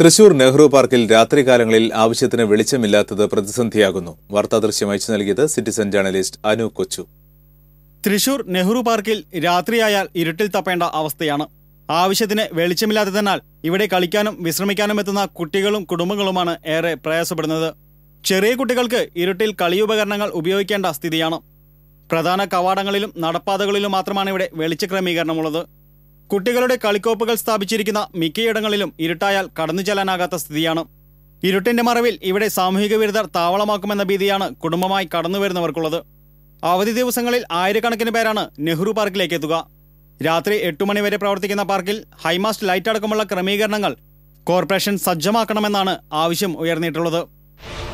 തൃശൂർ നെഹ്റു പാർക്കിൽ രാത്രികാലങ്ങളിൽ ആവശ്യത്തിന് വെളിച്ചമില്ലാത്തത് പ്രതിസന്ധിയാകുന്നു വാർത്താദൃശ്യം അയച്ചു നൽകിയത് സിറ്റിസൺ ജേർണലിസ്റ്റ് അനു കൊച്ചു തൃശൂർ നെഹ്റു പാർക്കിൽ രാത്രിയായാൽ ഇരുട്ടിൽ തപ്പേണ്ട അവസ്ഥയാണ് ആവശ്യത്തിന് വെളിച്ചമില്ലാത്തതിനാൽ ഇവിടെ കളിക്കാനും വിശ്രമിക്കാനും എത്തുന്ന കുട്ടികളും കുടുംബങ്ങളുമാണ് ഏറെ പ്രയാസപ്പെടുന്നത് ചെറിയ കുട്ടികൾക്ക് ഇരുട്ടിൽ കളിയുപകരണങ്ങൾ ഉപയോഗിക്കേണ്ട സ്ഥിതിയാണ് പ്രധാന കവാടങ്ങളിലും നടപ്പാതകളിലും മാത്രമാണ് ഇവിടെ വെളിച്ച ക്രമീകരണമുള്ളത് കുട്ടികളുടെ കളിക്കോപ്പുകൾ സ്ഥാപിച്ചിരിക്കുന്ന മിക്കയിടങ്ങളിലും ഇരുട്ടായാൽ കടന്നു ചെല്ലാനാകാത്ത സ്ഥിതിയാണ് ഇരുട്ടിന്റെ മറവിൽ ഇവിടെ സാമൂഹിക വിരുദ്ധർ താവളമാക്കുമെന്ന ഭീതിയാണ് കുടുംബമായി കടന്നുവരുന്നവർക്കുള്ളത് അവധി ദിവസങ്ങളിൽ ആയിരക്കണക്കിന് പേരാണ് നെഹ്റു പാർക്കിലേക്ക് എത്തുക രാത്രി എട്ടു മണി വരെ പ്രവർത്തിക്കുന്ന പാർക്കിൽ ഹൈമാസ്റ്റ് ലൈറ്റ് അടക്കമുള്ള ക്രമീകരണങ്ങൾ കോർപ്പറേഷൻ സജ്ജമാക്കണമെന്നാണ് ആവശ്യം ഉയർന്നിട്ടുള്ളത്